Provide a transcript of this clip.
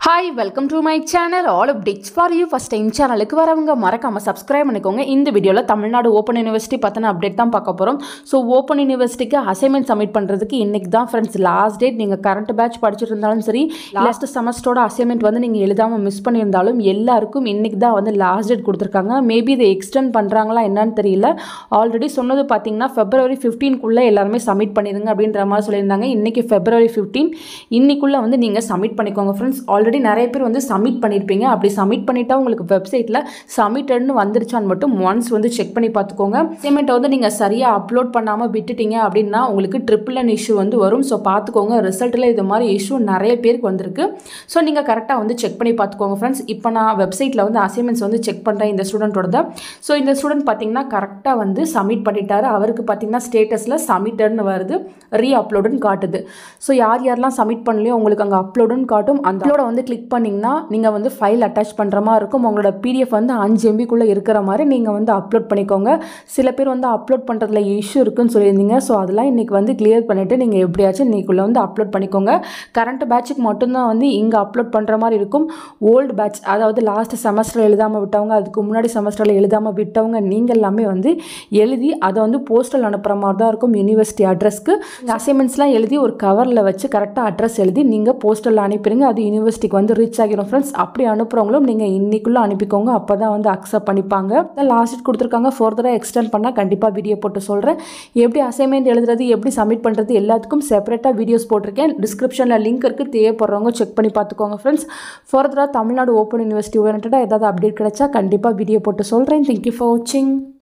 hi welcome to my channel all updates for you first time சேனலுக்கு வரவங்க மறக்காமல் subscribe பண்ணிக்கோங்க இந்த வீடியோவில் தமிழ்நாடு ஓப்பன் யூனிவர்சிட்டி பற்றின அப்டேட் தான் பார்க்க போகிறோம் ஸோ ஓப்பன் யூனிவர்சிட்டிக்கு அசைன்மெண்ட் சப்மிட் பண்ணுறதுக்கு இன்றைக்கி தான் ஃப்ரெண்ட்ஸ் லாஸ்ட் டேட் நீங்கள் கரண்ட் பேட்ச் படிச்சுட்டு இருந்தாலும் சரி லாஸ்ட் செமஸ்டரோட அசைன்மெண்ட் வந்து நீங்கள் எழுதாமல் மிஸ் பண்ணியிருந்தாலும் எல்லாருக்கும் இன்றைக்கி தான் வந்து லாஸ்ட் டேட் கொடுத்துருக்காங்க மேபி இதை எக்ஸ்டெண்ட் பண்ணுறாங்களா என்னன்னு தெரியல ஆல்ரெடி சொன்னது பார்த்தீங்கன்னா ஃபெப்ரவரி ஃபிஃப்டீன்குள்ளே எல்லாருமே சப்மிட் பண்ணிடுங்க அப்படின்ற மாதிரி சொல்லியிருந்தாங்க இன்றைக்கி ஃபெப்ரவரி ஃபிஃப்டீன் இன்னைக்குள்ளே வந்து நீங்கள் சப்மிட் பண்ணிக்கோங்க ஃப்ரெண்ட்ஸ் ஆல்ரெடி நிறைய பேர் வந்து சப்மிட் பண்ணியிருப்பீங்க அப்படி சப்மிட் பண்ணிட்டா உங்களுக்கு வெப்சைட்டில் சப்மிட்டட்னு வந்துருச்சான்னு மட்டும் ஒன்ஸ் வந்து செக் பண்ணி பார்த்துக்கோங்க அசைன்மெண்ட்டை வந்து நீங்கள் சரியாக அப்லோட் பண்ணாமல் விட்டுட்டீங்க அப்படின்னா உங்களுக்கு ட்ரிபிள் அன் இஷ்யூ வந்து வரும் ஸோ பார்த்துக்கோங்க ரிசல்ட்டில் இது மாதிரி இஷ்யூ நிறைய பேருக்கு வந்திருக்கு ஸோ நீங்கள் கரெக்டாக வந்து செக் பண்ணி பார்த்துக்கோங்க ஃப்ரெண்ட்ஸ் இப்போ நான் வெப்சைட்டில் வந்து அசைன்மெண்ட்ஸ் வந்து செக் பண்ணுறேன் இந்த ஸ்டூடெண்ட்டோட ஸோ இந்த ஸ்டூடெண்ட் பார்த்தீங்கன்னா கரெக்டாக வந்து சப்மிட் பண்ணிட்டாரு அவருக்கு பார்த்தீங்கன்னா ஸ்டேட்டஸில் சப்மிட்டட்னு வருது ரீ அப்லோடுன்னு காட்டுது ஸோ யார் யாரெல்லாம் சப்மிட் பண்ணலையோ உங்களுக்கு அங்கே அப்லோடுன்னு காட்டும் அந்த அப்லோட வந்து கிளிக் பண்ணிங்கன்னா நீங்கள் வந்து ஃபைல் அட்டாச் பண்ணுற மாதிரி இருக்கும் உங்களோட பிடிஎஃப் வந்து அஞ்சு எம்பிக்குள்ளே இருக்கிற மாதிரி நீங்கள் வந்து அப்லோட் பண்ணிக்கோங்க சில பேர் வந்து அப்லோட் பண்ணுறதுல இஷ்யூ இருக்குன்னு சொல்லியிருந்தீங்க ஸோ அதெல்லாம் இன்றைக்கி வந்து கிளியர் பண்ணிவிட்டு நீங்கள் எப்படியாச்சும் இன்றைக்குள்ளே வந்து அப்லோட் பண்ணிக்கோங்க கரண்ட் பேட்சுக்கு மட்டும்தான் வந்து இங்கே அப்லோட் பண்ணுற மாதிரி இருக்கும் ஓல்டு பேட்ச் அதாவது லாஸ்ட் செமஸ்டர் எழுதாமல் விட்டவங்க அதுக்கு முன்னாடி செமஸ்டரில் எழுதாமல் விட்டவங்க நீங்கள் எல்லாமே வந்து எழுதி அதை வந்து போஸ்டல் அனுப்புகிற மாதிரி தான் இருக்கும் யூனிவர்சிட்டி அட்ரஸ்க்கு அசைன்மெண்ட்ஸ்லாம் எழுதி ஒரு கவரில் வச்சு கரெக்டாக அட்ரஸ் எழுதி நீங்கள் போஸ்டலில் அனுப்பிடுங்க அது யூனிவர்சிட்டிக்கு வந்து ரீச் ஆகிரும் ஃப்ரெண்ட்ஸ் அப்படி அனுப்புகிறவங்களும் நீங்கள் இன்னைக்குள்ளே அனுப்பிக்கோங்க அப்போ தான் வந்து அக்செப்ட் பண்ணிப்பாங்க லாஸ்ட் டேட் கொடுத்துருக்காங்க ஃபர்தராக எக்ஸ்டெண்ட் பண்ணால் கண்டிப்பாக வீடியோ போட்டு சொல்கிறேன் எப்படி அசைன்மெண்ட் எழுதுறது எப்படி சப்மிட் பண்ணுறது எல்லாத்துக்கும் செப்பரேட்டாக வீடியோஸ் போட்டிருக்கேன் டிஸ்கிரிப்ஷனில் லிங்க் இருக்குது தேவைப்படுறவங்க செக் பண்ணி பார்த்துக்கோங்க ஃப்ரெண்ட்ஸ் ஃபர்தராக தமிழ்நாடு ஓப்பன் யூனிவர்சிட்டி ஓரியன்டாக ஏதாவது அப்டேட் கிடைச்சா கண்டிப்பாக வீடியோ போட்டு சொல்கிறேன் தேங்க்யூ ஃபார் வாட்சிங்